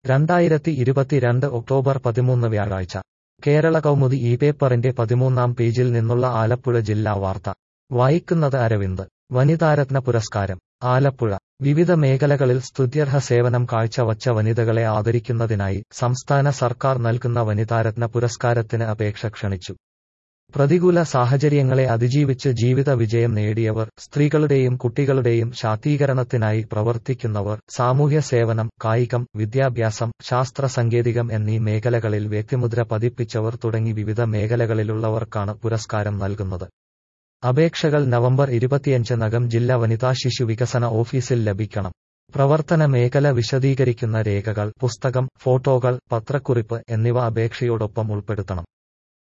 രണ്ടായിരത്തി ഇരുപത്തിരണ്ട് ഒക്ടോബർ പതിമൂന്ന് വ്യാഴാഴ്ച കേരള കൗമുദി ഈ പേപ്പറിന്റെ പതിമൂന്നാം പേജിൽ നിന്നുള്ള ആലപ്പുഴ ജില്ലാ വാർത്ത വായിക്കുന്നത് അരവിന്ദ് വനിതാരത്ന പുരസ്കാരം ആലപ്പുഴ വിവിധ മേഖലകളിൽ സ്തുത്യർഹ സേവനം കാഴ്ചവച്ച വനിതകളെ ആദരിക്കുന്നതിനായി സംസ്ഥാന സർക്കാർ നൽകുന്ന വനിതാരത്ന പുരസ്കാരത്തിന് അപേക്ഷ ക്ഷണിച്ചു പ്രതികൂല സാഹചര്യങ്ങളെ അതിജീവിച്ച് ജീവിത വിജയം നേടിയവർ സ്ത്രീകളുടെയും കുട്ടികളുടെയും ശാക്തീകരണത്തിനായി പ്രവർത്തിക്കുന്നവർ സാമൂഹ്യ സേവനം കായികം വിദ്യാഭ്യാസം ശാസ്ത്ര സാങ്കേതികം എന്നീ മേഖലകളിൽ വ്യക്തിമുദ്ര പതിപ്പിച്ചവർ തുടങ്ങി വിവിധ മേഖലകളിലുള്ളവർക്കാണ് പുരസ്കാരം നൽകുന്നത് അപേക്ഷകൾ നവംബർ ഇരുപത്തിയഞ്ചിനകം ജില്ലാ വനിതാ ശിശു വികസന ഓഫീസിൽ ലഭിക്കണം പ്രവർത്തന മേഖല വിശദീകരിക്കുന്ന രേഖകൾ പുസ്തകം ഫോട്ടോകൾ പത്രക്കുറിപ്പ് എന്നിവ അപേക്ഷയോടൊപ്പം ഉൾപ്പെടുത്തണം